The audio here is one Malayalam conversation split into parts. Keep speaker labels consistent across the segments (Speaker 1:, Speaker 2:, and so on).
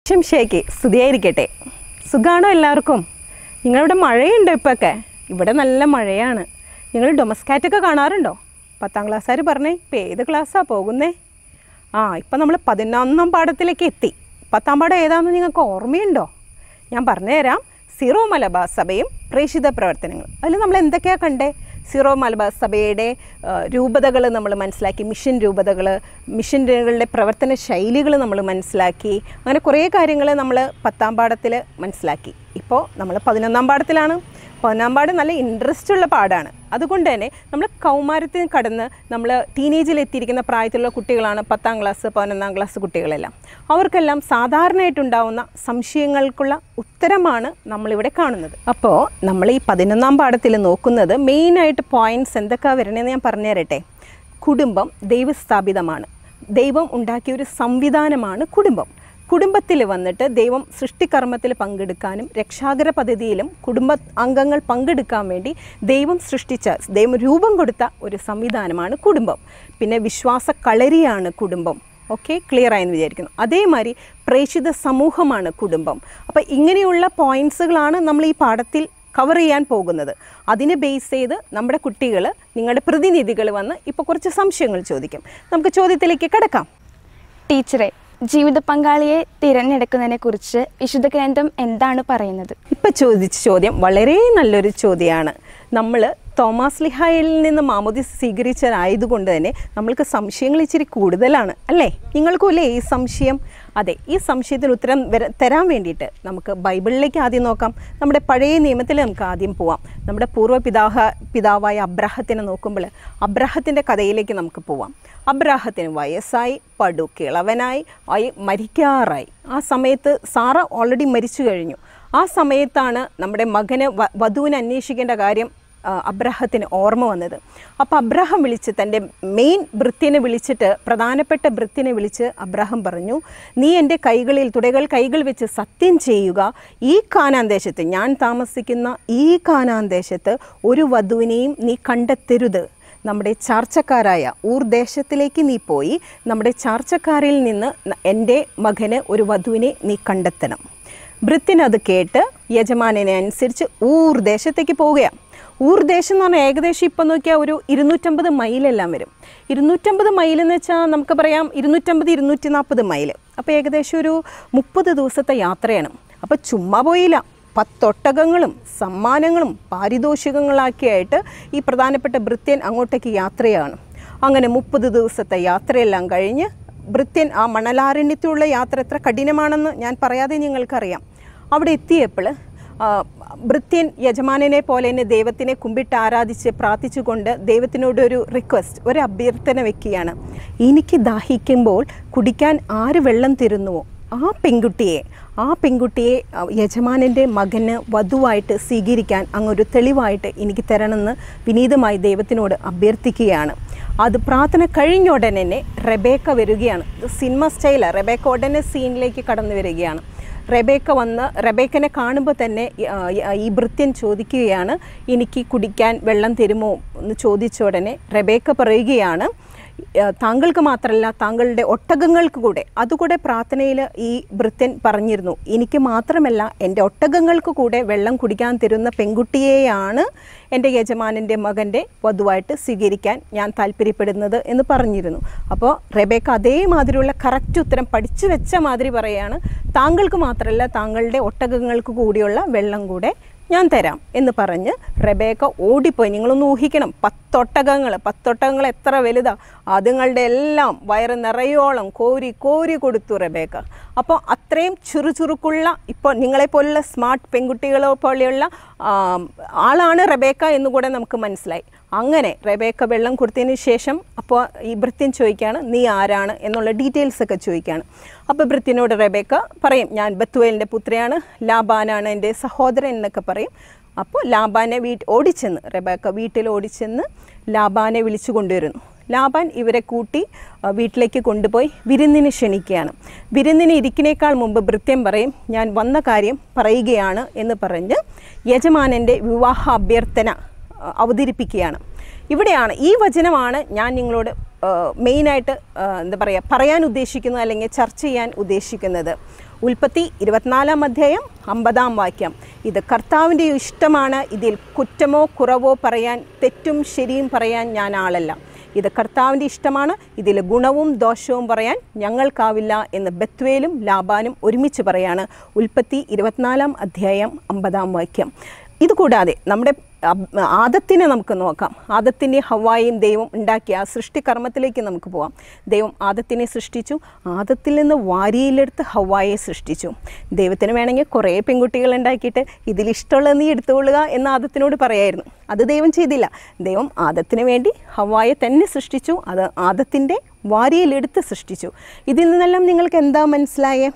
Speaker 1: ശംശയ്ക്ക് സ്തുതിയായിരിക്കട്ടെ സുഖാണോ എല്ലാവർക്കും നിങ്ങളിവിടെ മഴയുണ്ടോ ഇപ്പൊക്കെ ഇവിടെ നല്ല മഴയാണ് നിങ്ങൾ ഡൊമസ്കാറ്റൊക്കെ കാണാറുണ്ടോ പത്താം ക്ലാസ്സുകാർ പറഞ്ഞേ ഇപ്പം ഏത് ക്ലാസ്സാണ് പോകുന്നേ ആ ഇപ്പം നമ്മൾ പതിനൊന്നാം പാഠത്തിലേക്ക് എത്തി പത്താം പാഠം ഏതാണെന്ന് നിങ്ങൾക്ക് ഓർമ്മയുണ്ടോ ഞാൻ പറഞ്ഞുതരാം സീറോ മലബാർ സഭയും പ്രേക്ഷിത പ്രവർത്തനങ്ങൾ അതിൽ നമ്മൾ എന്തൊക്കെയാണ് കണ്ടേ സീറോ മലബാർ സഭയുടെ രൂപതകൾ നമ്മൾ മനസ്സിലാക്കി മിഷൻ രൂപതകൾ മിഷനുകളുടെ പ്രവർത്തന ശൈലികൾ നമ്മൾ മനസ്സിലാക്കി അങ്ങനെ കുറേ കാര്യങ്ങൾ നമ്മൾ പത്താം പാഠത്തിൽ മനസ്സിലാക്കി ഇപ്പോൾ നമ്മൾ പതിനൊന്നാം പാഠത്തിലാണ് പതിനൊന്നാം പാഠം നല്ല ഇൻട്രസ്റ്റ് ഉള്ള പാഠമാണ് അതുകൊണ്ട് തന്നെ നമ്മൾ കൗമാരത്തിന് കടന്ന് നമ്മൾ ടീനേജിൽ എത്തിയിരിക്കുന്ന പ്രായത്തിലുള്ള കുട്ടികളാണ് പത്താം ക്ലാസ് പതിനൊന്നാം ക്ലാസ് കുട്ടികളെല്ലാം അവർക്കെല്ലാം സാധാരണയായിട്ടുണ്ടാവുന്ന സംശയങ്ങൾക്കുള്ള ഉത്തരമാണ് നമ്മളിവിടെ കാണുന്നത് അപ്പോൾ നമ്മൾ ഈ പതിനൊന്നാം പാഠത്തിൽ നോക്കുന്നത് മെയിനായിട്ട് പോയിൻറ്റ്സ് എന്തൊക്കെയാണ് വരണേന്ന് ഞാൻ പറഞ്ഞു തരട്ടെ കുടുംബം ദൈവസ്ഥാപിതമാണ് ദൈവം ഉണ്ടാക്കിയ ഒരു സംവിധാനമാണ് കുടുംബം കുടുംബത്തിൽ വന്നിട്ട് ദൈവം സൃഷ്ടികർമ്മത്തിൽ പങ്കെടുക്കാനും രക്ഷാകര പദ്ധതിയിലും കുടുംബ അംഗങ്ങൾ പങ്കെടുക്കാൻ വേണ്ടി ദൈവം സൃഷ്ടിച്ച ദൈവം രൂപം കൊടുത്ത ഒരു സംവിധാനമാണ് കുടുംബം പിന്നെ വിശ്വാസ കളരിയാണ് കുടുംബം ഓക്കെ ക്ലിയർ ആയെന്ന് വിചാരിക്കുന്നു അതേമാതിരി പ്രേക്ഷിത സമൂഹമാണ് കുടുംബം അപ്പോൾ ഇങ്ങനെയുള്ള പോയിൻറ്റ്സുകളാണ് നമ്മൾ ഈ പാഠത്തിൽ കവർ ചെയ്യാൻ പോകുന്നത് അതിനെ ബേസ് ചെയ്ത് നമ്മുടെ കുട്ടികൾ നിങ്ങളുടെ പ്രതിനിധികൾ വന്ന് ഇപ്പോൾ കുറച്ച് സംശയങ്ങൾ ചോദിക്കും നമുക്ക് ചോദ്യത്തിലേക്ക് കിടക്കാം
Speaker 2: ടീച്ചറെ ജീവിത പങ്കാളിയെ തിരഞ്ഞെടുക്കുന്നതിനെ കുറിച്ച് വിശുദ്ധ ഗ്രന്ഥം എന്താണ് പറയുന്നത്
Speaker 1: ഇപ്പം ചോദിച്ച ചോദ്യം വളരെ നല്ലൊരു ചോദ്യമാണ് നമ്മൾ തോമസ് ലിഹായിൽ നിന്ന് മാമോദി സ്വീകരിച്ചതായതുകൊണ്ട് തന്നെ നമ്മൾക്ക് സംശയങ്ങൾ ഇച്ചിരി കൂടുതലാണ് അല്ലേ നിങ്ങൾക്കും അല്ലേ ഈ സംശയം അതെ ഈ സംശയത്തിന് ഉത്തരം വര- തരാൻ വേണ്ടിയിട്ട് നമുക്ക് ബൈബിളിലേക്ക് ആദ്യം നോക്കാം നമ്മുടെ പഴയ നിയമത്തിൽ നമുക്ക് ആദ്യം പോവാം നമ്മുടെ പൂർവ്വ പിതാഹ പിതാവായ അബ്രഹത്തിനെ നോക്കുമ്പോൾ അബ്രഹത്തിൻ്റെ കഥയിലേക്ക് നമുക്ക് പോവാം അബ്രാഹത്തിന് വയസ്സായി പടു കിളവനായി ആയി മരിക്കാറായി ആ സമയത്ത് സാറ ഓൾറെഡി മരിച്ചു കഴിഞ്ഞു ആ സമയത്താണ് നമ്മുടെ മകന് വ- വധുവിനെ അന്വേഷിക്കേണ്ട കാര്യം ആ, അബ്രഹത്തിന് ഓർമ്മ വന്നത് അപ്പോൾ അബ്രഹാം വിളിച്ച് തൻ്റെ മെയിൻ ഭൃത്യനെ വിളിച്ചിട്ട് പ്രധാനപ്പെട്ട ഭൃത്യനെ വിളിച്ച് അബ്രഹാം പറഞ്ഞു നീ എൻ്റെ കൈകളിൽ തുടകൾ കൈകൾ വെച്ച് സത്യം ചെയ്യുക ഈ കാനാൻ ദേശത്ത് ഞാൻ താമസിക്കുന്ന ഈ കാനാൻ ദേശത്ത് ഒരു വധുവിനെയും നീ കണ്ടെത്തരുത് നമ്മുടെ ചാർച്ചക്കാരായ ഊർ ദേശത്തിലേക്ക് നീ പോയി നമ്മുടെ ചാർച്ചക്കാരിൽ നിന്ന് ന- എൻ്റെ മകന് ഒരു വധുവിനെ നീ കണ്ടെത്തണം ഭൃത്യൻ അത് കേട്ട് യജമാനനെ അനുസരിച്ച് ഊർ ദേശത്തേക്ക് പോവുകയാണ് ഊർ ദേശം എന്ന് പറഞ്ഞാൽ ഏകദേശം ഇപ്പം നോക്കിയാൽ ഒരു ഇരുന്നൂറ്റമ്പത് മൈലെല്ലാം വരും ഇരുന്നൂറ്റമ്പത് മൈൽ എന്ന് വെച്ചാൽ നമുക്ക് പറയാം ഇരുന്നൂറ്റമ്പത് ഇരുന്നൂറ്റി നാൽപ്പത് മൈൽ അപ്പോൾ ഏകദേശം ഒരു മുപ്പത് ദിവസത്തെ യാത്രയാണ് അപ്പോൾ ചുമ്മാ പോയില്ല പത്തൊട്ടകങ്ങളും സമ്മാനങ്ങളും പാരിതോഷികങ്ങളാക്കിയായിട്ട് ഈ പ്രധാനപ്പെട്ട ഭൃത്യൻ അങ്ങോട്ടേക്ക് യാത്രയാണ് അങ്ങനെ മുപ്പത് ദിവസത്തെ യാത്രയെല്ലാം കഴിഞ്ഞ് ഭൃത്യൻ ആ മണലാരണ്യത്തിലുള്ള യാത്ര എത്ര കഠിനമാണെന്ന് ഞാൻ പറയാതെ നിങ്ങൾക്കറിയാം അവിടെ എത്തിയപ്പോൾ ആ, ഭൃത്യൻ യജമാനനെ പോലെ തന്നെ ദൈവത്തിനെ കുമ്പിട്ട് ആരാധിച്ച് പ്രാർത്ഥിച്ചുകൊണ്ട് ദൈവത്തിനോട് ഒരു റിക്വസ്റ്റ് ഒരു അഭ്യർത്ഥന വെക്കുകയാണ് എനിക്ക് ദാഹിക്കുമ്പോൾ കുടിക്കാൻ ആര് വെള്ളം തരുന്നുവോ ആ പെൺകുട്ടിയെ ആ പെൺകുട്ടിയെ ആ, യജമാനൻ്റെ മകന് വധുവായിട്ട് സ്വീകരിക്കാൻ അങ്ങൊരു തെളിവായിട്ട് എനിക്ക് തരണമെന്ന് വിനീതമായി ദൈവത്തിനോട് അഭ്യർത്ഥിക്കുകയാണ് അത് പ്രാർത്ഥന കഴിഞ്ഞ ഉടനെ തന്നെ റെബേക്ക വരികയാണ് ഇത് സിനിമ സ്റ്റൈലാണ് റെബേക്ക ഉടനെ സീനിലേക്ക് കടന്നു വരികയാണ് റെബേക്ക വന്ന് റെബേക്കനെ കാണുമ്പോൾ തന്നെ ഈ- ആ, ഈ- ഈ ഭൃത്യൻ ചോദിക്കുകയാണ് എനിക്ക് കുടിക്കാൻ വെള്ളം തരുമോ എന്ന് ചോദിച്ച ഉടനെ റെബേക്ക പറയുകയാണ് ആ, താങ്കൾക്ക് മാത്രമല്ല താങ്കളുടെ ഒട്ടകങ്ങൾക്ക് കൂടെ അതുകൂടെ പ്രാർത്ഥനയിൽ ഈ ഭൃത്യൻ പറഞ്ഞിരുന്നു എനിക്ക് മാത്രമല്ല എൻ്റെ ഒട്ടകങ്ങൾക്ക് കൂടെ വെള്ളം കുടിക്കാൻ തരുന്ന പെൺകുട്ടിയെയാണ് എൻ്റെ യജമാനൻ്റെ മകൻ്റെ വധുവായിട്ട് സ്വീകരിക്കാൻ ഞാൻ താല്പര്യപ്പെടുന്നത് എന്ന് പറഞ്ഞിരുന്നു അപ്പോൾ റെബേക്ക അതേമാതിരിയുള്ള കറക്റ്റ് ഉത്തരം പഠിച്ചു വെച്ച മാതിരി പറയുകയാണ് താങ്കൾക്ക് മാത്രമല്ല താങ്കളുടെ ഒട്ടകങ്ങൾക്ക് കൂടിയുള്ള വെള്ളം കൂടെ ഞാൻ തരാം എന്ന് പറഞ്ഞ് റെബേക്ക ഓടിപ്പോയി നിങ്ങളൊന്ന് ഊഹിക്കണം പത്തൊട്ടകങ്ങൾ പത്തൊട്ടകങ്ങൾ എത്ര വലുതാ അതുങ്ങളുടെ എല്ലാം വയറ് നിറയോളം കോരി കോരി കൊടുത്തു റെബേക്ക അപ്പോൾ അത്രയും ചുറുചുറുക്കുള്ള ഇപ്പോൾ നിങ്ങളെപ്പോലുള്ള സ്മാർട്ട് പെൺകുട്ടികളെ പോലെയുള്ള ആ, ആളാണ് റെബേക്ക എന്നുകൂടെ നമുക്ക് മനസ്സിലായി അങ്ങനെ റെബേക്ക വെള്ളം കൊടുത്തതിന് ശേഷം അപ്പോൾ ഈ ഭൃത്യൻ ചോദിക്കുകയാണ് നീ ആരാണ് എന്നുള്ള ഡീറ്റെയിൽസ് ഒക്കെ ചോദിക്കുകയാണ് അപ്പോൾ ഭൃത്യനോട് റെബേക്ക പറയും ഞാൻ ബത്തുവേലിൻ്റെ പുത്രിയാണ് ലാബാനാണ് എൻ്റെ സഹോദരൻ എന്നൊക്കെ പറയും അപ്പോൾ ലാബാനെ വീട്ട് ഓടിച്ചെന്ന് റെബേക്ക വീട്ടിൽ ഓടിച്ചെന്ന് ലാബാനെ വിളിച്ചു കൊണ്ടുവരുന്നു ലാബാൻ ഇവരെ കൂട്ടി ആ, വീട്ടിലേക്ക് കൊണ്ടുപോയി വിരുന്നിന് ക്ഷണിക്കുകയാണ് വിരുന്നിന് ഇരിക്കുന്നേക്കാൾ മുമ്പ് ഭൃത്യം പറയും ഞാൻ വന്ന കാര്യം പറയുകയാണ് എന്ന് പറഞ്ഞ് യജമാനൻ്റെ വിവാഹ അഭ്യർത്ഥന ആ, അവതരിപ്പിക്കുകയാണ് ഇവിടെയാണ് ഈ വചനമാണ് ഞാൻ നിങ്ങളോട് മെയിനായിട്ട് എന്താ പറയുക പറയാൻ ഉദ്ദേശിക്കുന്നത് അല്ലെങ്കിൽ ചർച്ച ചെയ്യാൻ ഉദ്ദേശിക്കുന്നത് ഉൽപ്പത്തി ഇരുപത്തിനാലാം അധ്യായം അമ്പതാം വാക്യം ഇത് കർത്താവിൻ്റെ ഇഷ്ടമാണ് ഇതിൽ കുറ്റമോ കുറവോ പറയാൻ തെറ്റും ശരിയും പറയാൻ ഞാൻ ആളല്ല ഇത് കർത്താവിൻ്റെ ഇഷ്ടമാണ് ഇതിൽ ഗുണവും ദോഷവും പറയാൻ ഞങ്ങൾക്കാവില്ല എന്ന് ബത്വേലും ലാബാനും ഒരുമിച്ച് പറയാണ് ഉൽപ്പത്തി ഇരുപത്തിനാലാം അധ്യായം അമ്പതാം വാക്യം ഇതുകൂടാതെ നമ്മുടെ അബ്- ആദത്തിനെ നമുക്ക് നോക്കാം ആദത്തിൻ്റെ ഹവായും ദൈവം ഉണ്ടാക്കിയ ആ സൃഷ്ടികർമ്മത്തിലേക്ക് നമുക്ക് പോവാം ദൈവം ആദത്തിനെ സൃഷ്ടിച്ചു ആദത്തിൽ നിന്ന് വാരിയിലെടുത്ത് ഹവായെ സൃഷ്ടിച്ചു ദൈവത്തിന് വേണമെങ്കിൽ കുറേ പെൺകുട്ടികൾ ഉണ്ടാക്കിയിട്ട് ഇതിലിഷ്ടമുള്ളത് നീ എടുത്തുകൊള്ളുക എന്ന് ആദത്തിനോട് പറയായിരുന്നു അത് ദൈവം ചെയ്തില്ല ദൈവം ആദത്തിന് വേണ്ടി ഹവായെ തന്നെ സൃഷ്ടിച്ചു അത് ആദത്തിൻ്റെ വാരിയിലെടുത്ത് സൃഷ്ടിച്ചു ഇതിൽ നിന്നെല്ലാം നിങ്ങൾക്ക് എന്താ മനസ്സിലായേ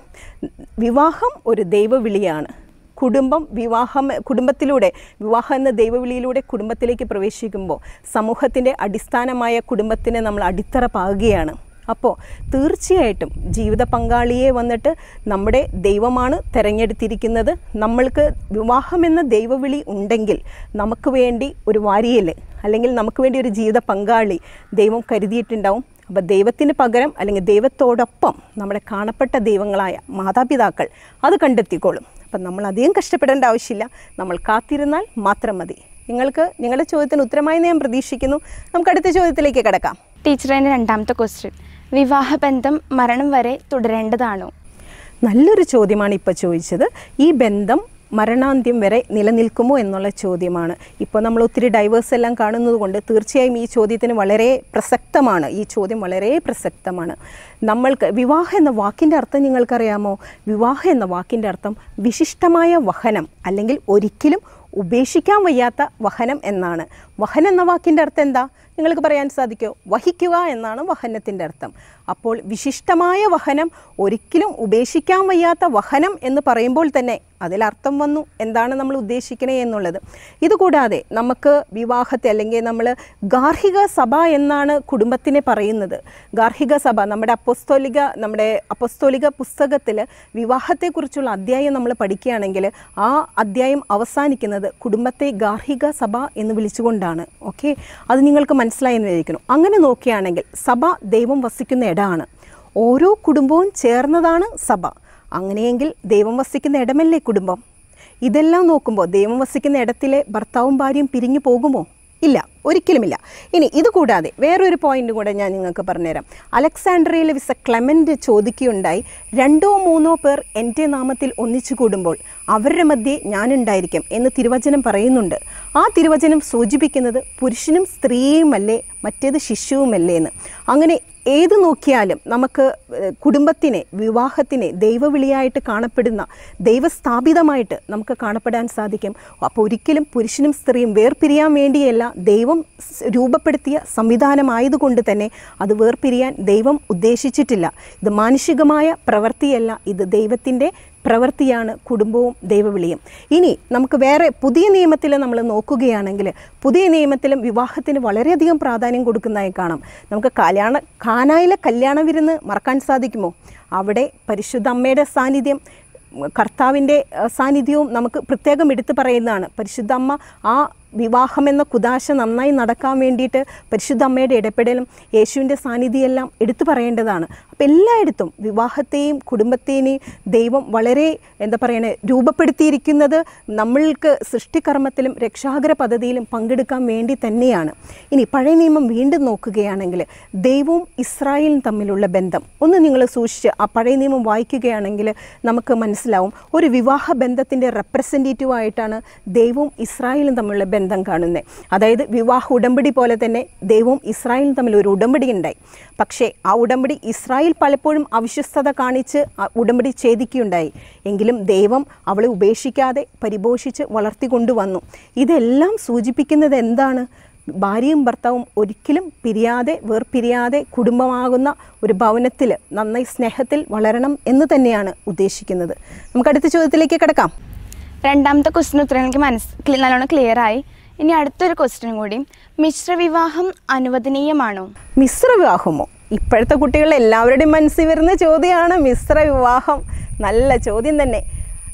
Speaker 1: വിവാഹം ഒരു ദൈവവിളിയാണ് കുടുംബം വിവാഹം കുടുംബത്തിലൂടെ വിവാഹം എന്ന ദൈവവിളിയിലൂടെ കുടുംബത്തിലേക്ക് പ്രവേശിക്കുമ്പോൾ സമൂഹത്തിൻ്റെ അടിസ്ഥാനമായ കുടുംബത്തിന് നമ്മൾ അടിത്തറ പാകുകയാണ് അപ്പോൾ തീർച്ചയായിട്ടും ജീവിത പങ്കാളിയെ വന്നിട്ട് നമ്മുടെ ദൈവമാണ് തിരഞ്ഞെടുത്തിരിക്കുന്നത് നമ്മൾക്ക് വിവാഹം എന്ന ദൈവവിളി ഉണ്ടെങ്കിൽ നമുക്ക് വേണ്ടി ഒരു വാരിയൽ അല്ലെങ്കിൽ നമുക്ക് വേണ്ടി ഒരു ജീവിത പങ്കാളി ദൈവം കരുതിയിട്ടുണ്ടാവും അപ്പോൾ ദൈവത്തിന് പകരം അല്ലെങ്കിൽ ദൈവത്തോടൊപ്പം നമ്മുടെ കാണപ്പെട്ട ദൈവങ്ങളായ മാതാപിതാക്കൾ അത് കണ്ടെത്തിക്കോളും അപ്പം നമ്മൾ അധികം കഷ്ടപ്പെടേണ്ട ആവശ്യമില്ല നമ്മൾ കാത്തിരുന്നാൽ മാത്രം മതി നിങ്ങൾക്ക് നിങ്ങളുടെ ചോദ്യത്തിന് ഉത്തരമായി ഞാൻ പ്രതീക്ഷിക്കുന്നു നമുക്ക് അടുത്ത ചോദ്യത്തിലേക്ക് കിടക്കാം
Speaker 2: ടീച്ചറിൻ്റെ രണ്ടാമത്തെ ക്വസ്റ്റ്യൻ വിവാഹബന്ധം മരണം വരെ തുടരേണ്ടതാണോ
Speaker 1: നല്ലൊരു ചോദ്യമാണ് ഇപ്പോൾ ചോദിച്ചത് ഈ ബന്ധം മരണാന്ത്യം വരെ നിലനിൽക്കുമോ എന്നുള്ള ചോദ്യമാണ് ഇപ്പോൾ നമ്മൾ ഒത്തിരി ഡൈവേഴ്സ് എല്ലാം കാണുന്നത് കൊണ്ട് തീർച്ചയായും ഈ ചോദ്യത്തിന് വളരെ പ്രസക്തമാണ് ഈ ചോദ്യം വളരെ പ്രസക്തമാണ് നമ്മൾക്ക് വിവാഹം എന്ന വാക്കിൻ്റെ അർത്ഥം നിങ്ങൾക്കറിയാമോ വിവാഹം എന്ന വാക്കിൻ്റെ അർത്ഥം വിശിഷ്ടമായ വഹനം അല്ലെങ്കിൽ ഒരിക്കലും ഉപേക്ഷിക്കാൻ വയ്യാത്ത വഹനം എന്നാണ് വഹനം എന്ന വാക്കിൻ്റെ അർത്ഥം എന്താ നിങ്ങൾക്ക് പറയാൻ സാധിക്കുമോ വഹിക്കുക എന്നാണ് വഹനത്തിൻ്റെ അർത്ഥം അപ്പോൾ വിശിഷ്ടമായ വഹനം ഒരിക്കലും ഉപേക്ഷിക്കാൻ വയ്യാത്ത വഹനം എന്ന് പറയുമ്പോൾ തന്നെ അതിലർത്ഥം വന്നു എന്താണ് നമ്മൾ ഉദ്ദേശിക്കണേ എന്നുള്ളത് ഇതുകൂടാതെ നമുക്ക് വിവാഹത്തെ അല്ലെങ്കിൽ നമ്മൾ ഗാർഹിക സഭ എന്നാണ് കുടുംബത്തിനെ പറയുന്നത് ഗാർഹിക സഭ നമ്മുടെ അപ്പസ്തോലിക നമ്മുടെ അപ്പസ്തോലിക പുസ്തകത്തിൽ വിവാഹത്തെക്കുറിച്ചുള്ള അധ്യായം നമ്മൾ പഠിക്കുകയാണെങ്കിൽ ആ അധ്യായം അവസാനിക്കുന്നത് കുടുംബത്തെ ഗാർഹിക സഭ എന്ന് വിളിച്ചുകൊണ്ടാണ് ഓക്കെ അത് നിങ്ങൾക്ക് മനസ്സിലായെന്ന് വിചാരിക്കുന്നു അങ്ങനെ നോക്കുകയാണെങ്കിൽ സഭ ദൈവം വസിക്കുന്ന ഇടമാണ് ഓരോ കുടുംബവും ചേർന്നതാണ് സഭ അങ്ങനെയെങ്കിൽ ദൈവം വസിക്കുന്ന ഇടമല്ലേ കുടുംബം ഇതെല്ലാം നോക്കുമ്പോൾ ദൈവം വസിക്കുന്ന ഇടത്തിലെ ഭർത്താവും ഭാര്യയും പിരിഞ്ഞു പോകുമോ ഇല്ല ഒരിക്കലുമില്ല ഇനി ഇത് കൂടാതെ വേറൊരു പോയിന്റ് കൂടെ ഞാൻ നിങ്ങൾക്ക് പറഞ്ഞുതരാം അലക്സാണ്ട്രിയയിലെ വിസ ക്ലെമൻ്റ് ചോദിക്കുകയുണ്ടായി രണ്ടോ മൂന്നോ പേർ എൻ്റെ നാമത്തിൽ ഒന്നിച്ചു കൂടുമ്പോൾ അവരുടെ മധ്യേ ഞാനുണ്ടായിരിക്കും എന്ന് തിരുവചനം പറയുന്നുണ്ട് ആ തിരുവചനം സൂചിപ്പിക്കുന്നത് പുരുഷനും സ്ത്രീയുമല്ലേ മറ്റേത് ശിശുവുമല്ലേ എന്ന് അങ്ങനെ ഏത് നോക്കിയാലും നമുക്ക് ഏഹ്, കുടുംബത്തിനെ വിവാഹത്തിനെ ദൈവവിളിയായിട്ട് കാണപ്പെടുന്ന ദൈവസ്ഥാപിതമായിട്ട് നമുക്ക് കാണപ്പെടാൻ സാധിക്കും അപ്പോൾ ഒരിക്കലും പുരുഷനും സ്ത്രീയും വേർപിരിയാൻ വേണ്ടിയല്ല ദൈവം സ് രൂപപ്പെടുത്തിയ സംവിധാനമായതുകൊണ്ട് തന്നെ അത് വേർപിരിയാൻ ദൈവം ഉദ്ദേശിച്ചിട്ടില്ല ഇത് മാനുഷികമായ പ്രവൃത്തിയല്ല ഇത് ദൈവത്തിൻ്റെ പ്രവൃത്തിയാണ് കുടുംബവും ദൈവവിളിയും ഇനി നമുക്ക് വേറെ പുതിയ നിയമത്തിൽ നമ്മൾ നോക്കുകയാണെങ്കിൽ പുതിയ നിയമത്തിലും വിവാഹത്തിന് വളരെയധികം പ്രാധാന്യം കൊടുക്കുന്നതായി കാണാം നമുക്ക് കല്യാണ കാനായിലെ കല്യാണ വിരുന്ന് മറക്കാൻ സാധിക്കുമോ അവിടെ പരിശുദ്ധ അമ്മയുടെ സാന്നിധ്യം കർത്താവിൻ്റെ അഹ്, സാന്നിധ്യവും നമുക്ക് പ്രത്യേകം എടുത്തു പറയുന്നതാണ് പരിശുദ്ധ അമ്മ ആ വിവാഹം എന്ന കുതാശ നന്നായി നടക്കാൻ വേണ്ടിയിട്ട് പരിശുദ്ധ അമ്മയുടെ ഇടപെടലും യേശുവിൻ്റെ സാന്നിധ്യമെല്ലാം എടുത്തു പറയേണ്ടതാണ് അപ്പോൾ എല്ലായിടത്തും വിവാഹത്തെയും കുടുംബത്തെയും ദൈവം വളരെ എന്താ പറയണേ രൂപപ്പെടുത്തിയിരിക്കുന്നത് നമ്മൾക്ക് സൃഷ്ടികർമ്മത്തിലും രക്ഷാകര പദ്ധതിയിലും പങ്കെടുക്കാൻ വേണ്ടി തന്നെയാണ് ഇനി പഴയ നിയമം വീണ്ടും നോക്കുകയാണെങ്കിൽ ദൈവവും ഇസ്രായേലും തമ്മിലുള്ള ബന്ധം ഒന്ന് നിങ്ങൾ സൂക്ഷിച്ച് ആ പഴയ നിയമം വായിക്കുകയാണെങ്കിൽ നമുക്ക് മനസ്സിലാവും ഒരു വിവാഹ ബന്ധത്തിൻ്റെ റെപ്രസെൻറ്റേറ്റീവ് ആയിട്ടാണ് ദൈവവും ഇസ്രായേലും തമ്മിലുള്ള ബന്ധം കാണുന്നത് അതായത് വിവാഹ ഉടമ്പടി പോലെ തന്നെ ദൈവവും ഇസ്രായേലും തമ്മിൽ ഒരു ഉടമ്പടി ഉണ്ടായി പക്ഷേ ആ ഉടമ്പടി ഇസ്രായേൽ പലപ്പോഴും അവിശ്വസ്തത കാണിച്ച് ആ ഉടമ്പടി ഛേദിക്കുകയുണ്ടായി എങ്കിലും ദൈവം അവളെ ഉപേക്ഷിക്കാതെ പരിപോഷിച്ച് വളർത്തിക്കൊണ്ടുവന്നു ഇതെല്ലാം സൂചിപ്പിക്കുന്നത് എന്താണ് ഭാര്യയും ഭർത്താവും ഒരിക്കലും പിരിയാതെ വേർപിരിയാതെ കുടുംബമാകുന്ന ഒരു ഭവനത്തിൽ നന്നായി സ്നേഹത്തിൽ വളരണം എന്ന് തന്നെയാണ് ഉദ്ദേശിക്കുന്നത് നമുക്ക് അടുത്ത ചോദ്യത്തിലേക്ക് കിടക്കാം
Speaker 2: രണ്ടാമത്തെ ക്വസ്റ്റിന് ഉത്തരം എനിക്ക് മനസ്സ് ക്ലി- നല്ലോണം ക്ലിയർ ആയി ഇനി അടുത്തൊരു ക്വസ്റ്റ്യൻ കൂടി മിശ്രവിവാഹം അനുവദനീയമാണോ
Speaker 1: മിശ്ര വിവാഹമോ ഇപ്പോഴത്തെ കുട്ടികളുടെ എല്ലാവരുടെയും മനസ്സിൽ വരുന്ന ചോദ്യമാണ് മിശ്ര വിവാഹം നല്ല ചോദ്യം തന്നെ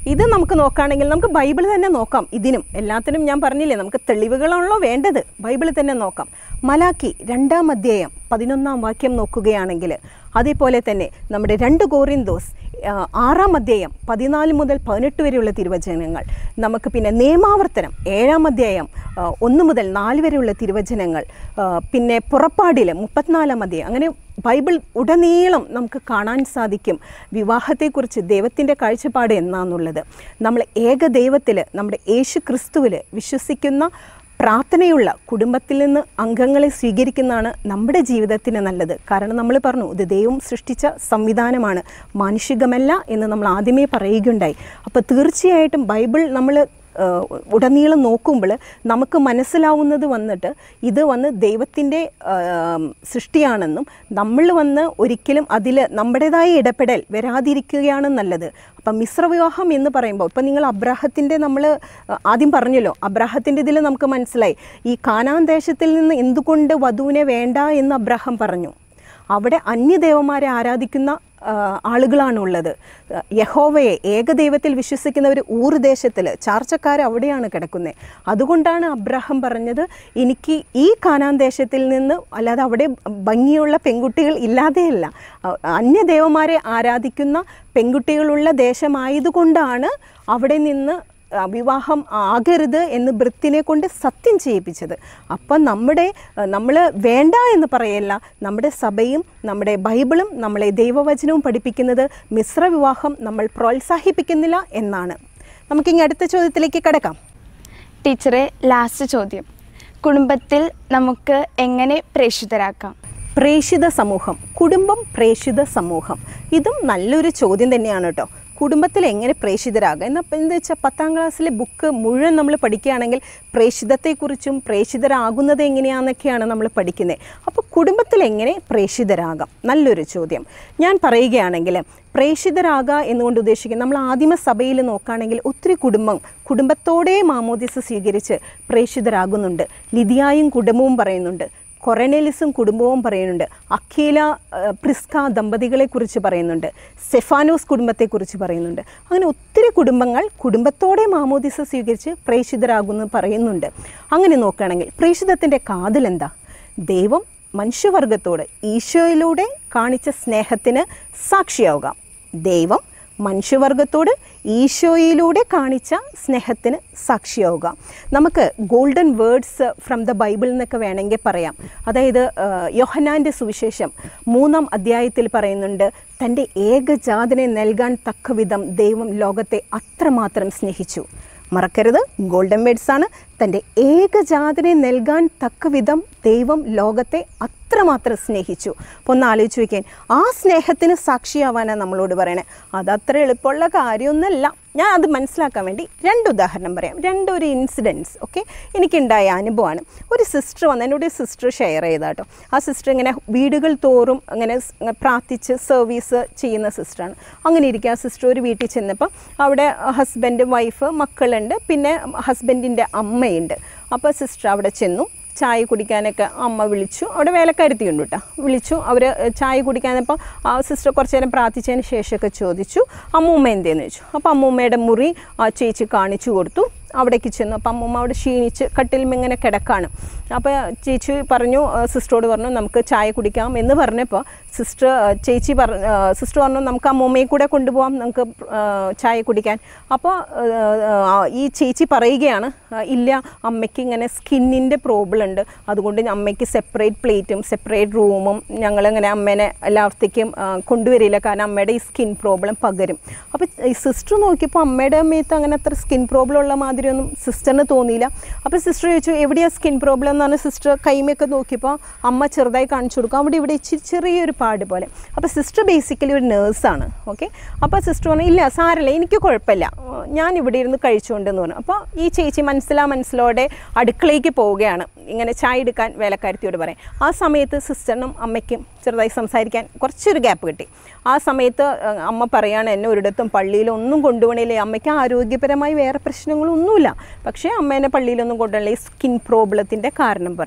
Speaker 1: ഇത് നമുക്ക് നോക്കുകയാണെങ്കിൽ നമുക്ക് ബൈബിൾ തന്നെ നോക്കാം ഇതിനും എല്ലാത്തിനും ഞാൻ പറഞ്ഞില്ലേ നമുക്ക് തെളിവുകളാണല്ലോ വേണ്ടത് ബൈബിൾ തന്നെ നോക്കാം മലാക്കി രണ്ടാം അധ്യായം പതിനൊന്നാം വാക്യം നോക്കുകയാണെങ്കിൽ അതേപോലെ തന്നെ നമ്മുടെ രണ്ട് കോറിന്തോസ് ആ, ആറാം അധ്യായം പതിനാല് മുതൽ പതിനെട്ട് വരെയുള്ള തിരുവചനങ്ങൾ നമുക്ക് പിന്നെ നിയമാവർത്തനം ഏഴാം അധ്യായം ആ, ഒന്ന് മുതൽ നാല് വരെയുള്ള തിരുവചനങ്ങൾ ആ, പിന്നെ പുറപ്പാടിൽ മുപ്പത്തിനാലാം അധ്യായം അങ്ങനെ ബൈബിൾ ഉടനീളം നമുക്ക് കാണാൻ സാധിക്കും വിവാഹത്തെക്കുറിച്ച് ദൈവത്തിൻ്റെ കാഴ്ചപ്പാട് എന്നാന്നുള്ളത് നമ്മൾ ഏക ദൈവത്തിൽ നമ്മുടെ യേശു ക്രിസ്തുവിൽ വിശ്വസിക്കുന്ന പ്രാർത്ഥനയുള്ള കുടുംബത്തിൽ നിന്ന് അംഗങ്ങളെ സ്വീകരിക്കുന്നതാണ് നമ്മുടെ ജീവിതത്തിന് നല്ലത് കാരണം നമ്മൾ പറഞ്ഞു ഇത് ദൈവം സൃഷ്ടിച്ച സംവിധാനമാണ് മാനുഷികമല്ല എന്ന് നമ്മൾ ആദ്യമേ പറയുകയുണ്ടായി അപ്പോൾ തീർച്ചയായിട്ടും ബൈബിൾ നമ്മൾ ഏഹ്, ഉടനീളം നോക്കുമ്പോൾ നമുക്ക് മനസ്സിലാവുന്നത് വന്നിട്ട് ഇത് വന്ന് ദൈവത്തിൻ്റെ സൃഷ്ടിയാണെന്നും നമ്മൾ വന്ന് ഒരിക്കലും അതിൽ നമ്മുടേതായ ഇടപെടൽ വരാതിരിക്കുകയാണ് നല്ലത് അപ്പം മിശ്രവിവാഹം എന്ന് പറയുമ്പോൾ ഇപ്പം നിങ്ങൾ അബ്രാഹത്തിൻ്റെ നമ്മൾ ആദ്യം പറഞ്ഞല്ലോ അബ്രാഹത്തിൻ്റെ ഇതിൽ നമുക്ക് മനസ്സിലായി ഈ കാനാൻ ദേശത്തിൽ നിന്ന് എന്തുകൊണ്ട് വധുവിനെ വേണ്ട എന്ന് അബ്രാഹം പറഞ്ഞു അവിടെ അന്യദേവന്മാരെ ആരാധിക്കുന്ന ആ, ആളുകളാണുള്ളത് യഹോവയെ ഏകദൈവത്തിൽ വിശ്വസിക്കുന്നവർ ഊർ ദേശത്തിൽ ചാർച്ചക്കാർ അവിടെയാണ് കിടക്കുന്നത് അതുകൊണ്ടാണ് അബ്രഹാം പറഞ്ഞത് എനിക്ക് ഈ കാനാൻ ദേശത്തിൽ നിന്ന് അല്ലാതെ അവിടെ ഭംഗിയുള്ള പെൺകുട്ടികൾ ഇല്ലാതെയല്ല അ- അന്യദേവന്മാരെ ആരാധിക്കുന്ന പെൺകുട്ടികളുള്ള ദേശമായതുകൊണ്ടാണ് അവിടെ നിന്ന് ആ, വിവാഹം ആകരുത് എന്ന് ഭൃത്തിനെ കൊണ്ട് സത്യം ചെയ്യിപ്പിച്ചത് അപ്പം നമ്മുടെ നമ്മൾ വേണ്ട എന്ന് പറയല്ല നമ്മുടെ സഭയും നമ്മുടെ ബൈബിളും നമ്മളെ ദൈവവചനവും പഠിപ്പിക്കുന്നത് മിശ്ര വിവാഹം നമ്മൾ പ്രോത്സാഹിപ്പിക്കുന്നില്ല എന്നാണ് നമുക്കിനി അടുത്ത ചോദ്യത്തിലേക്ക് കിടക്കാം
Speaker 2: ടീച്ചറെ ലാസ്റ്റ് ചോദ്യം കുടുംബത്തിൽ നമുക്ക് എങ്ങനെ പ്രേക്ഷിതരാക്കാം
Speaker 1: പ്രേഷിത സമൂഹം കുടുംബം പ്രേഷിത സമൂഹം ഇതും നല്ലൊരു ചോദ്യം തന്നെയാണ് കേട്ടോ കുടുംബത്തിൽ എങ്ങനെ പ്രേഷിതരാകുക എന്നാൽ എന്താ വെച്ചാൽ പത്താം ക്ലാസ്സിലെ ബുക്ക് മുഴുവൻ നമ്മൾ പഠിക്കുകയാണെങ്കിൽ പ്രേഷിതത്തെക്കുറിച്ചും പ്രേഷിതരാകുന്നത് എങ്ങനെയാണെന്നൊക്കെയാണ് നമ്മൾ പഠിക്കുന്നത് അപ്പോൾ കുടുംബത്തിൽ എങ്ങനെ പ്രേഷിതരാകാം നല്ലൊരു ചോദ്യം ഞാൻ പറയുകയാണെങ്കിൽ പ്രേഷിതരാകുക എന്നുകൊണ്ട് ഉദ്ദേശിക്കുന്നത് നമ്മൾ ആദിമ സഭയിൽ നോക്കുകയാണെങ്കിൽ ഒത്തിരി കുടുംബം കുടുംബത്തോടെ മാമോദിസ സ്വീകരിച്ച് പ്രേഷിതരാകുന്നുണ്ട് ലിതിയായും കുടുംബവും പറയുന്നുണ്ട് കൊറനേലിസും കുടുംബവും പറയുന്നുണ്ട് അഖീല ഏഹ്, പ്രിസ്ക ദമ്പതികളെക്കുറിച്ച് പറയുന്നുണ്ട് സെഫാനോസ് കുടുംബത്തെക്കുറിച്ച് പറയുന്നുണ്ട് അങ്ങനെ ഒത്തിരി കുടുംബങ്ങൾ കുടുംബത്തോടെ മാമോദിസ സ്വീകരിച്ച് പ്രേഷിതരാകുന്നു പറയുന്നുണ്ട് അങ്ങനെ നോക്കുകയാണെങ്കിൽ പ്രേഷിതത്തിൻ്റെ കാതലെന്താ ദൈവം മനുഷ്യവർഗത്തോട് ഈശോയിലൂടെ കാണിച്ച സ്നേഹത്തിന് സാക്ഷിയാവുക ദൈവം മനുഷ്യവർഗത്തോട് ഈശോയിലൂടെ കാണിച്ച സ്നേഹത്തിന് സാക്ഷിയാവുക നമുക്ക് golden words from the Bible എന്നൊക്കെ വേണമെങ്കിൽ പറയാം അതായത് യോഹനാൻ്റെ സുവിശേഷം മൂന്നാം അധ്യായത്തിൽ പറയുന്നുണ്ട് തൻ്റെ ഏകജാതനെ നൽകാൻ തക്കവിധം ദൈവം ലോകത്തെ അത്രമാത്രം സ്നേഹിച്ചു മറക്കരുത് ഗോൾഡൻ വേർഡ്സ് ആണ് തൻ്റെ ഏകജാതനെ നൽകാൻ തക്കവിധം ദൈവം ലോകത്തെ അത്രമാത്രം സ്നേഹിച്ചു അപ്പോൾ ഒന്ന് ആലോചിച്ച് വയ്ക്കാൻ ആ സ്നേഹത്തിന് സാക്ഷിയാവാനാണ് നമ്മളോട് പറയണേ അതത്ര എളുപ്പമുള്ള കാര്യമൊന്നുമല്ല ഞാൻ അത് മനസ്സിലാക്കാൻ വേണ്ടി രണ്ട് ഉദാഹരണം പറയാം രണ്ടൊരു ഇൻസിഡൻസ് ഓക്കെ എനിക്കുണ്ടായ അനുഭവമാണ് ഒരു സിസ്റ്റർ വന്ന് എന്നോട് സിസ്റ്റർ ഷെയർ ചെയ്താ കേട്ടോ ആ സിസ്റ്റർ ഇങ്ങനെ വീടുകൾ തോറും അങ്ങനെ സ് പ്രാർത്ഥിച്ച് സർവീസ് ചെയ്യുന്ന സിസ്റ്ററാണ് അങ്ങനെ ഇരിക്കുക ആ സിസ്റ്റർ ഒരു വീട്ടിൽ ചെന്നപ്പോൾ അവിടെ ഹസ്ബൻഡ് വൈഫ് മക്കളുണ്ട് പിന്നെ ഹസ്ബൻഡിൻ്റെ അമ്മയുണ്ട് അപ്പോൾ സിസ്റ്റർ അവിടെ ചെന്നു ചായ കുടിക്കാനൊക്കെ അമ്മ വിളിച്ചു അവിടെ വേലക്കാരുത്തിയുണ്ട് കേട്ടോ വിളിച്ചു അവർ ചായ കുടിക്കാനപ്പോൾ ആ സിസ്റ്റർ കുറച്ച് നേരം പ്രാർത്ഥിച്ചതിന് ശേഷമൊക്കെ ചോദിച്ചു അമ്മൂമ്മ എന്തേന്ന് ചോദിച്ചു അപ്പോൾ അമ്മൂമ്മയുടെ മുറി ആ ചേച്ചി കാണിച്ചു കൊടുത്തു അവിടേക്ക് ചെന്നു അപ്പം അമ്മൂമ്മ അവിടെ ക്ഷീണിച്ച് കട്ടിലും ഇങ്ങനെ കിടക്കാണ് അപ്പോൾ ചേച്ചി പറഞ്ഞു ആ, സിസ്റ്ററോട് പറഞ്ഞു നമുക്ക് ചായ കുടിക്കാം എന്ന് പറഞ്ഞപ്പോൾ സിസ്റ്റർ ആ, ചേച്ചി പറ ആ, സിസ്റ്റർ പറഞ്ഞു നമുക്ക് അമ്മൂമ്മയെ കൂടെ കൊണ്ടുപോകാം നമുക്ക് ആ, ചായ കുടിക്കാൻ അപ്പോൾ ആ, ഈ ചേച്ചി പറയുകയാണ് ആ, ഇല്ല അമ്മയ്ക്ക് ഇങ്ങനെ സ്കിന്നിൻ്റെ പ്രോബ്ലം ഉണ്ട് അതുകൊണ്ട് അമ്മയ്ക്ക് സെപ്പറേറ്റ് പ്ലേറ്റും സെപ്പറേറ്റ് റൂമും ഞങ്ങളിങ്ങനെ അമ്മേനെ എല്ലാത്തേക്കും ആ, കൊണ്ടുവരില്ല കാരണം അമ്മയുടെ ഈ സ്കിൻ പ്രോബ്ലം പകരും അപ്പോൾ ഈ സിസ്റ്റർ നോക്കിയപ്പോൾ അമ്മയുടെ മേത്ത് അങ്ങനെ അത്ര സ്കിൻ പ്രോബ്ലം ഉള്ള മാതിരിയൊന്നും സിസ്റ്ററിന് തോന്നിയില്ല അപ്പോൾ സിസ്റ്റർ ചോദിച്ചു എവിടെയാണ് സ്കിൻ പ്രോബ്ലം എന്ന് പറഞ്ഞാൽ സിസ്റ്റർ കൈമയൊക്കെ നോക്കിയപ്പോൾ അമ്മ ചെറുതായി കാണിച്ചു കൊടുക്കും അവിടെ ഇവിടെ ഇച്ചിരി ചെറിയൊരു പാട് പോലെ അപ്പോൾ സിസ്റ്റർ ബേസിക്കലി ഒരു നേഴ്സാണ് ഓക്കെ അപ്പോൾ സിസ്റ്റർ പറഞ്ഞു ഇല്ല സാരല്ല എനിക്ക് കുഴപ്പമില്ല ഞാൻ ഇവിടെ ഇരുന്ന് കഴിച്ചുകൊണ്ടെന്ന് പറഞ്ഞു അപ്പോൾ ഈ ചേച്ചി മനസ്സിലാ മനസ്സിലോടെ അടുക്കളയ്ക്ക് പോവുകയാണ് ഇങ്ങനെ ചായ എടുക്കാൻ വേലക്കാരത്തിയോട് പറയാം ആ സമയത്ത് സിസ്റ്ററിനും അമ്മയ്ക്കും ചെറുതായി സംസാരിക്കാൻ കുറച്ചൊരു ഗ്യാപ്പ് കിട്ടി ആ സമയത്ത് അഹ്, അമ്മ പറയാണ് എന്നെ ഒരിടത്തും പള്ളിയിലൊന്നും ഒന്നും കൊണ്ടുപോകണില്ലേ അമ്മയ്ക്ക് ആരോഗ്യപരമായി വേറെ പ്രശ്നങ്ങളൊന്നുമില്ല പക്ഷേ അമ്മേനെ പള്ളിയിലൊന്നും കൊണ്ടുപോകണില്ല ഈ സ്കിൻ പ്രോബ്ലത്തിൻ്റെ കാരണം പറഞ്ഞിട്ട്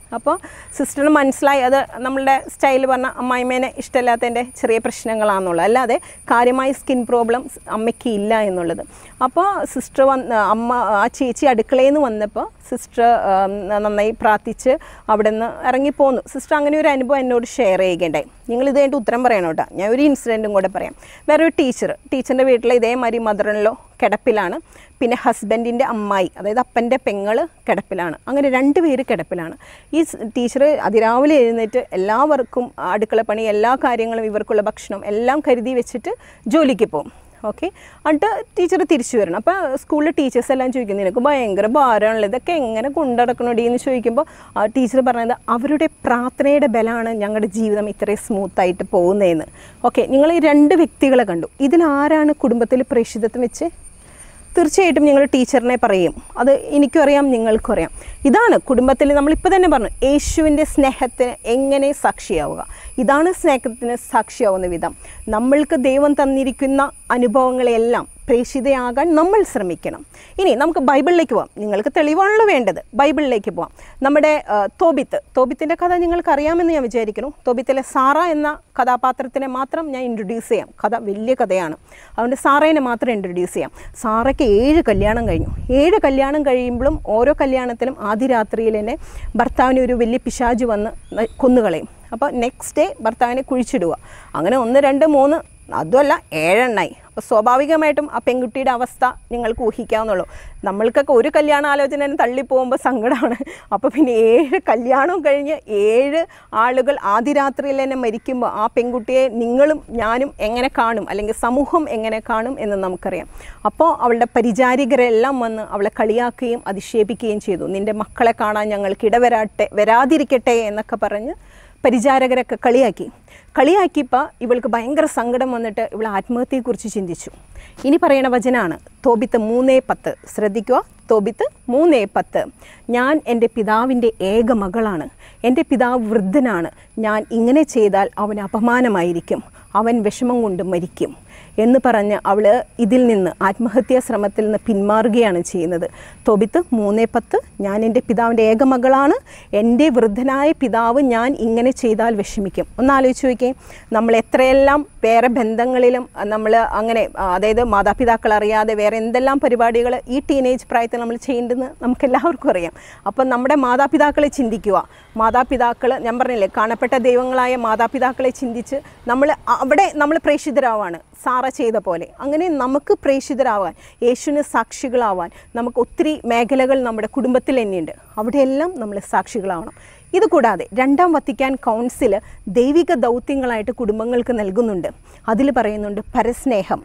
Speaker 1: അപ്പോൾ സിസ്റ്ററിന് മനസ്സിലായി അത് നമ്മളുടെ സ്റ്റൈൽ പറഞ്ഞ അമ്മായിമേനെ ഇഷ്ടമില്ലാത്തതിൻ്റെ ചെറിയ പ്രശ്നങ്ങളാണെന്നുള്ളത് അല്ലാതെ കാര്യമായ സ്കിൻ പ്രോബ്ലം അമ്മയ്ക്ക് ഇല്ല എന്നുള്ളത് അപ്പോൾ സിസ്റ്റർ വന്ന് അമ്മ ആ ചേച്ചി അടുക്കളയിൽ നിന്ന് വന്നപ്പോൾ സിസ്റ്റർ നന്നായി പ്രാർത്ഥിച്ച് അവിടെ നിന്ന് ഇറങ്ങിപ്പോന്നു സിസ്റ്റർ അങ്ങനെ ഒരു അനുഭവം എന്നോട് ഷെയർ ചെയ്യുകയുണ്ടായി നിങ്ങൾ ഇത് കഴിഞ്ഞിട്ട് ഉത്തരം പറയണം കേട്ടോ ഞാൻ ഒരു ഇൻസിഡൻറ്റും കൂടെ പറയാം വേറെ ഒരു ടീച്ചർ ടീച്ചറിൻ്റെ വീട്ടിൽ ഇതേമാതിരി മദറിനിലോ കിടപ്പിലാണ് പിന്നെ ഹസ്ബൻഡിൻ്റെ അമ്മായി അതായത് അപ്പൻ്റെ പെങ്ങൾ കിടപ്പിലാണ് അങ്ങനെ രണ്ട് പേര് കിടപ്പിലാണ് ഈ ടീച്ചർ അതിരാവിലെ എഴുന്നേറ്റ് എല്ലാവർക്കും അടുക്കള പണി എല്ലാ കാര്യങ്ങളും ഇവർക്കുള്ള ഭക്ഷണം എല്ലാം കരുതി വെച്ചിട്ട് ജോലിക്ക് പോകും ഓക്കെ എന്നിട്ട് ടീച്ചർ തിരിച്ചു വരണം അപ്പോൾ സ്കൂളിലെ ടീച്ചേഴ്സ് എല്ലാം ചോദിക്കും നിനക്ക് ഭയങ്കര ഭാരമാണല്ലോ ഇതൊക്കെ എങ്ങനെ കൊണ്ടുനടക്കണോടി എന്ന് ചോദിക്കുമ്പോൾ ആ ടീച്ചർ പറഞ്ഞത് അവരുടെ പ്രാർത്ഥനയുടെ ബലമാണ് ഞങ്ങളുടെ ജീവിതം ഇത്രയും സ്മൂത്തായിട്ട് പോകുന്നതെന്ന് ഓക്കെ നിങ്ങൾ ഈ രണ്ട് വ്യക്തികളെ കണ്ടു ഇതിലാരാണ് കുടുംബത്തിൽ പ്രേക്ഷിതത്വം വെച്ച് തീർച്ചയായിട്ടും നിങ്ങൾ ടീച്ചറിനെ പറയും അത് എനിക്കും അറിയാം നിങ്ങൾക്കും അറിയാം ഇതാണ് കുടുംബത്തിൽ നമ്മളിപ്പോൾ തന്നെ പറഞ്ഞു യേശുവിൻ്റെ സ്നേഹത്തിന് എങ്ങനെ സാക്ഷിയാവുക ഇതാണ് സ്നേഹത്തിന് സാക്ഷിയാവുന്ന വിധം നമ്മൾക്ക് ദൈവം തന്നിരിക്കുന്ന അനുഭവങ്ങളെല്ലാം പ്രേക്ഷിതയാകാൻ നമ്മൾ ശ്രമിക്കണം ഇനി നമുക്ക് ബൈബിളിലേക്ക് പോവാം നിങ്ങൾക്ക് തെളിവാണല്ലോ വേണ്ടത് ബൈബിളിലേക്ക് പോവാം നമ്മുടെ ആ, തോബിത്ത് തോബിത്തിൻ്റെ കഥ നിങ്ങൾക്ക് അറിയാമെന്ന് ഞാൻ വിചാരിക്കുന്നു തോബിത്തിലെ സാറ എന്ന കഥാപാത്രത്തിനെ മാത്രം ഞാൻ ഇൻട്രൊഡ്യൂസ് ചെയ്യാം കഥ വലിയ കഥയാണ് അതുകൊണ്ട് സാറേനെ മാത്രം ഇൻട്രൊഡ്യൂസ് ചെയ്യാം സാറയ്ക്ക് ഏഴ് കല്യാണം കഴിഞ്ഞു ഏഴ് കല്യാണം കഴിയുമ്പോഴും ഓരോ കല്യാണത്തിലും ആദ്യ രാത്രിയിൽ തന്നെ ഭർത്താവിന് ഒരു വലിയ പിശാജ് വന്ന് ന- കൊന്നുകളയും അപ്പോൾ നെക്സ്റ്റ് ഡേ ഭർത്താവിനെ കുഴിച്ചിടുക അങ്ങനെ ഒന്ന് രണ്ട് മൂന്ന് അതുമല്ല ഏഴെണ്ണായി അപ്പോൾ സ്വാഭാവികമായിട്ടും ആ പെൺകുട്ടിയുടെ അവസ്ഥ നിങ്ങൾക്ക് ഊഹിക്കാവുന്നുള്ളൂ നമ്മൾക്കൊക്കെ ഒരു കല്യാണ ആലോചന തള്ളിപ്പോകുമ്പോൾ സങ്കടമാണ് അപ്പോൾ പിന്നെ ഏഴ് കല്യാണം കഴിഞ്ഞ് ഏഴ് ആളുകൾ ആദ്യ രാത്രിയിൽ തന്നെ മരിക്കുമ്പോൾ ആ പെൺകുട്ടിയെ നിങ്ങളും ഞാനും എങ്ങനെ കാണും അല്ലെങ്കിൽ സമൂഹം എങ്ങനെ കാണും എന്ന് നമുക്കറിയാം അപ്പോൾ അവളുടെ പരിചാരികരെല്ലാം വന്ന് അവളെ കളിയാക്കുകയും അധിക്ഷേപിക്കുകയും ചെയ്തു നിൻ്റെ മക്കളെ കാണാൻ ഞങ്ങൾക്ക് ഇടവരാട്ടെ വരാതിരിക്കട്ടെ എന്നൊക്കെ പറഞ്ഞ് പരിചാരകരൊക്കെ കളിയാക്കി കളിയാക്കിയപ്പോൾ ഇവൾക്ക് ഭയങ്കര സങ്കടം വന്നിട്ട് ഇവൾ ആത്മഹത്യയെക്കുറിച്ച് ചിന്തിച്ചു ഇനി പറയണ വചനാണ് തോബിത്ത് മൂന്നേ പത്ത് ശ്രദ്ധിക്കുക തോബിത്ത് മൂന്നേ പത്ത് ഞാൻ എൻ്റെ പിതാവിൻ്റെ ഏക മകളാണ് എൻ്റെ പിതാവ് വൃദ്ധനാണ് ഞാൻ ഇങ്ങനെ ചെയ്താൽ അവന് അപമാനമായിരിക്കും അവൻ വിഷമം കൊണ്ട് മരിക്കും എന്ന് പറഞ്ഞ് അവൾ ഇതിൽ നിന്ന് ആത്മഹത്യാ ശ്രമത്തിൽ നിന്ന് പിന്മാറുകയാണ് ചെയ്യുന്നത് തോബിത്ത് മൂന്നേ പത്ത് ഞാൻ എൻ്റെ പിതാവിൻ്റെ ഏക മകളാണ് എൻ്റെ വൃദ്ധനായ പിതാവ് ഞാൻ ഇങ്ങനെ ചെയ്താൽ വിഷമിക്കും ഒന്ന് ആലോചിച്ച് നോക്കിയേ നമ്മൾ എത്രയെല്ലാം വേറെ ബന്ധങ്ങളിലും നമ്മൾ അങ്ങനെ ആ, അതായത് മാതാപിതാക്കൾ അറിയാതെ വേറെ എന്തെല്ലാം പരിപാടികൾ ഈ ടീനേജ് പ്രായത്തിൽ നമ്മൾ ചെയ്യേണ്ടതെന്ന് നമുക്ക് എല്ലാവർക്കും അറിയാം അപ്പം നമ്മുടെ മാതാപിതാക്കളെ ചിന്തിക്കുക മാതാപിതാക്കൾ ഞാൻ പറഞ്ഞില്ലേ കാണപ്പെട്ട ദൈവങ്ങളായ മാതാപിതാക്കളെ ചിന്തിച്ച് നമ്മൾ അവിടെ നമ്മൾ പ്രേക്ഷിതരാവാണ് സാറ ചെയ്ത പോലെ അങ്ങനെ നമുക്ക് പ്രേക്ഷിതരാവാൻ യേശുവിന് സാക്ഷികളാവാൻ നമുക്ക് ഒത്തിരി മേഖലകൾ നമ്മുടെ കുടുംബത്തിൽ തന്നെയുണ്ട് അവിടെയെല്ലാം നമ്മൾ സാക്ഷികളാവണം ഇതുകൂടാതെ രണ്ടാം വത്തിക്കാൻ കൗൺസിൽ ദൈവിക ദൗത്യങ്ങളായിട്ട് കുടുംബങ്ങൾക്ക് നൽകുന്നുണ്ട് അതിൽ പറയുന്നുണ്ട് പരസ്നേഹം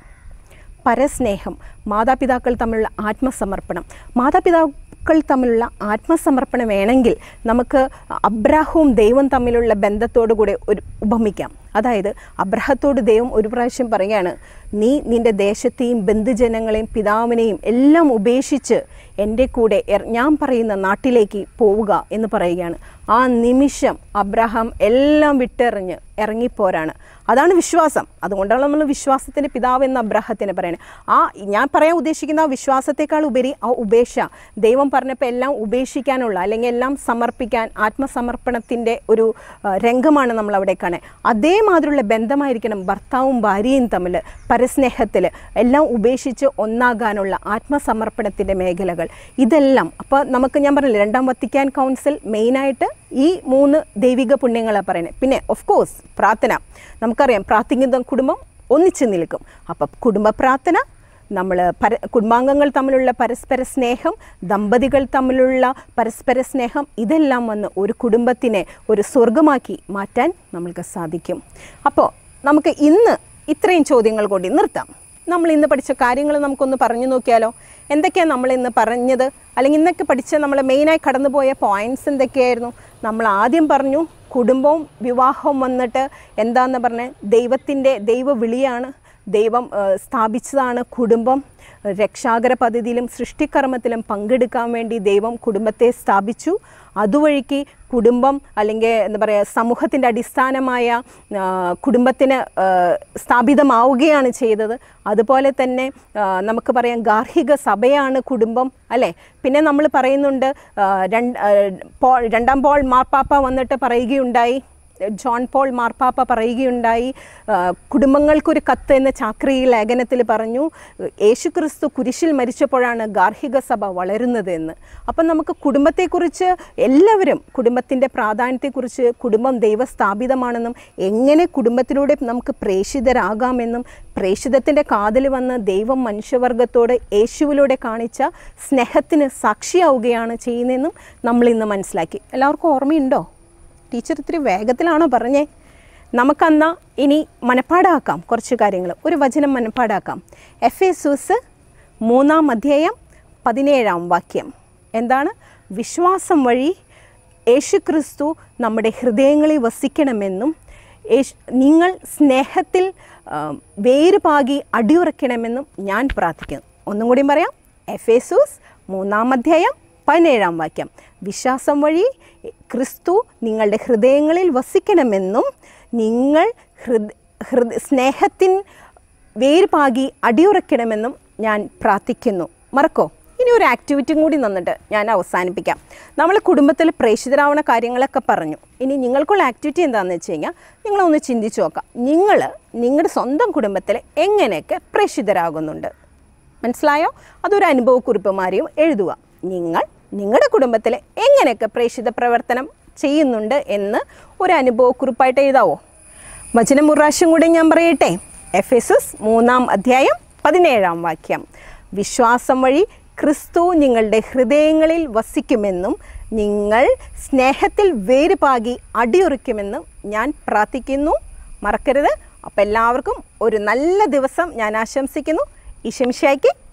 Speaker 1: പരസ്നേഹം മാതാപിതാക്കൾ തമ്മിലുള്ള ആത്മസമർപ്പണം മാതാപിതാക്കൾ തമ്മിലുള്ള ആത്മസമർപ്പണം വേണമെങ്കിൽ നമുക്ക് അബ്രാഹവും ദൈവം തമ്മിലുള്ള ബന്ധത്തോടു കൂടെ ഒരു ഉപമിക്കാം അതായത് അബ്രഹത്തോട് ദൈവം ഒരു പ്രാവശ്യം പറയുകയാണ് നീ നിൻ്റെ ദേശത്തെയും ബന്ധുജനങ്ങളെയും പിതാവിനെയും എല്ലാം ഉപേക്ഷിച്ച് എൻ്റെ കൂടെ എർ- ഞാൻ പറയുന്ന നാട്ടിലേക്ക് പോവുക എന്ന് പറയുകയാണ് ആ നിമിഷം അബ്രഹാം എല്ലാം വിട്ടെറിഞ്ഞ് ഇറങ്ങിപ്പോരാണ് അതാണ് വിശ്വാസം അതുകൊണ്ടാണ് നമ്മൾ വിശ്വാസത്തിൻ്റെ പിതാവ് എന്ന് അബ്രഹത്തിനെ പറയുന്നത് ആ ഞാൻ പറയാൻ ഉദ്ദേശിക്കുന്ന ആ വിശ്വാസത്തെക്കാൾ ഉപരി ആ ഉപേക്ഷ ദൈവം പറഞ്ഞപ്പോൾ എല്ലാം ഉപേക്ഷിക്കാനുള്ള അല്ലെങ്കിൽ എല്ലാം സമർപ്പിക്കാൻ ആത്മസമർപ്പണത്തിൻ്റെ ഒരു ആ, രംഗമാണ് നമ്മൾ അവിടെ കാണുന്നത് അതേമാതിരിയുള്ള ബന്ധമായിരിക്കണം ഭർത്താവും ഭാര്യയും തമ്മിൽ പരസ്നേഹത്തിൽ എല്ലാം ഉപേക്ഷിച്ച് ഒന്നാകാനുള്ള ആത്മസമർപ്പണത്തിൻ്റെ മേഖലകൾ ഇതെല്ലാം അപ്പോൾ നമുക്ക് ഞാൻ പറഞ്ഞില്ലേ രണ്ടാം വത്തിക്കാൻ കൗൺസിൽ മെയിനായിട്ട് ഈ മൂന്ന് ദൈവിക പുണ്യങ്ങളാണ് പറയുന്നത് പിന്നെ ഓഫ് കോഴ്സ് പ്രാർത്ഥന നമുക്കറിയാം പ്രാർത്ഥിക്കുന്ന കുടുംബം ഒന്നിച്ചു നിൽക്കും അപ്പം കുടുംബ പ്രാർത്ഥന നമ്മൾ പര കുടുംബാംഗങ്ങൾ തമ്മിലുള്ള പരസ്പര സ്നേഹം ദമ്പതികൾ തമ്മിലുള്ള പരസ്പര സ്നേഹം ഇതെല്ലാം വന്ന് ഒരു കുടുംബത്തിനെ ഒരു സ്വർഗമാക്കി മാറ്റാൻ നമ്മൾക്ക് സാധിക്കും അപ്പോൾ നമുക്ക് ഇന്ന് ഇത്രയും ചോദ്യങ്ങൾ കൊണ്ട് നിർത്താം നമ്മൾ ഇന്ന് പഠിച്ച കാര്യങ്ങൾ നമുക്കൊന്ന് പറഞ്ഞു നോക്കിയാലോ എന്തൊക്കെയാണ് നമ്മൾ ഇന്ന് പറഞ്ഞത് അല്ലെങ്കിൽ ഇന്നൊക്കെ പഠിച്ച നമ്മൾ മെയിനായി കടന്നുപോയ പോയിന്റ്സ് എന്തൊക്കെയായിരുന്നു നമ്മൾ ആദ്യം പറഞ്ഞു കുടുംബവും വിവാഹവും വന്നിട്ട് എന്താന്ന് പറഞ്ഞാൽ ദൈവത്തിൻ്റെ ദൈവ വിളിയാണ് ദൈവം ആ, സ്ഥാപിച്ചതാണ് കുടുംബം രക്ഷാകര പദ്ധതിയിലും സൃഷ്ടികർമ്മത്തിലും പങ്കെടുക്കാൻ വേണ്ടി ദൈവം കുടുംബത്തെ സ്ഥാപിച്ചു അതുവഴിക്ക് കുടുംബം അല്ലെങ്കിൽ എന്താ പറയുക സമൂഹത്തിൻ്റെ അടിസ്ഥാനമായ ആ, കുടുംബത്തിന് ആ, സ്ഥാപിതമാവുകയാണ് ചെയ്തത് അതുപോലെ തന്നെ ആ, നമുക്ക് പറയാം ഗാർഹിക സഭയാണ് കുടുംബം അല്ലേ പിന്നെ നമ്മൾ പറയുന്നുണ്ട് ആ, രണ്ട് ആ, പോൾ രണ്ടാം പോൾ മാർപ്പാപ്പ വന്നിട്ട് പറയുകയുണ്ടായി ജോൺ പോൾ മാർപ്പാപ്പ പറയുകയുണ്ടായി ആ, കുടുംബങ്ങൾക്കൊരു കത്ത് എന്ന ചാക്രി ലേഖനത്തിൽ പറഞ്ഞു യേശുക്രിസ്തു കുരിശിൽ മരിച്ചപ്പോഴാണ് ഗാർഹിക സഭ വളരുന്നത് എന്ന് അപ്പം നമുക്ക് കുടുംബത്തെക്കുറിച്ച് എല്ലാവരും കുടുംബത്തിൻ്റെ പ്രാധാന്യത്തെക്കുറിച്ച് കുടുംബം ദൈവസ്ഥാപിതമാണെന്നും എങ്ങനെ കുടുംബത്തിലൂടെ നമുക്ക് പ്രേഷിതരാകാമെന്നും പ്രേഷിതത്തിൻ്റെ കാതിൽ വന്ന് ദൈവം മനുഷ്യവർഗത്തോട് യേശുവിലൂടെ കാണിച്ച സ്നേഹത്തിന് സാക്ഷിയാവുകയാണ് ചെയ്യുന്നതെന്നും നമ്മൾ ഇന്ന് മനസ്സിലാക്കി എല്ലാവർക്കും ഓർമ്മയുണ്ടോ ടീച്ചർ ഇത്തിരി വേഗത്തിലാണോ പറഞ്ഞേ നമുക്കന്നാ ഇനി മനപ്പാടാക്കാം കുറച്ച് കാര്യങ്ങൾ ഒരു വചനം മനപ്പാടാക്കാം എഫ് എ സൂസ് മൂന്നാം അധ്യായം പതിനേഴാം വാക്യം എന്താണ് വിശ്വാസം വഴി യേശുക്രിസ്തു നമ്മുടെ ഹൃദയങ്ങളിൽ വസിക്കണമെന്നും യേശു നിങ്ങൾ സ്നേഹത്തിൽ ആ, വേരുപാകി അടിയുറയ്ക്കണമെന്നും ഞാൻ പ്രാർത്ഥിക്കുന്നു ഒന്നും കൂടി പറയാം എഫ് എസൂസ് മൂന്നാം അധ്യായം പതിനേഴാം വാക്യം വിശ്വാസം വഴി ക്രിസ്തു നിങ്ങളുടെ ഹൃദയങ്ങളിൽ വസിക്കണമെന്നും നിങ്ങൾ ഹൃദ ഹൃദ സ്നേഹത്തിൻ വേരുപാകി അടിയുറയ്ക്കണമെന്നും ഞാൻ പ്രാർത്ഥിക്കുന്നു മറക്കോ ഇനി ഒരു ആക്ടിവിറ്റിയും കൂടി തന്നിട്ട് ഞാൻ അവസാനിപ്പിക്കാം നമ്മൾ കുടുംബത്തിൽ പ്രേക്ഷിതരാവുന്ന കാര്യങ്ങളൊക്കെ പറഞ്ഞു ഇനി നിങ്ങൾക്കുള്ള ആക്ടിവിറ്റി എന്താണെന്ന് വെച്ച് കഴിഞ്ഞാൽ നിങ്ങളൊന്ന് ചിന്തിച്ച് നോക്കാം നിങ്ങൾ നിങ്ങളുടെ സ്വന്തം കുടുംബത്തിൽ എങ്ങനെയൊക്കെ പ്രേക്ഷിതരാകുന്നുണ്ട് മനസ്സിലായോ അതൊരു അനുഭവക്കുറിപ്പുമാരെയും എഴുതുക നിങ്ങൾ നിങ്ങളുടെ കുടുംബത്തിൽ എങ്ങനെയൊക്കെ പ്രേക്ഷിത പ്രവർത്തനം ചെയ്യുന്നുണ്ട് എന്ന് ഒരു അനുഭവക്കുറിപ്പായിട്ട് എഴുതാവോ വചനം ഒരു പ്രാവശ്യം കൂടെ ഞാൻ പറയട്ടെ എഫ് എസ് എസ് മൂന്നാം അധ്യായം പതിനേഴാം വാക്യം വിശ്വാസം വഴി ക്രിസ്തു നിങ്ങളുടെ ഹൃദയങ്ങളിൽ വസിക്കുമെന്നും നിങ്ങൾ സ്നേഹത്തിൽ വേരുപാകി അടിയുറയ്ക്കുമെന്നും ഞാൻ പ്രാർത്ഥിക്കുന്നു മറക്കരുത് അപ്പോൾ എല്ലാവർക്കും ഒരു നല്ല ദിവസം ഞാൻ ആശംസിക്കുന്നു ഈശംഷയ്ക്ക്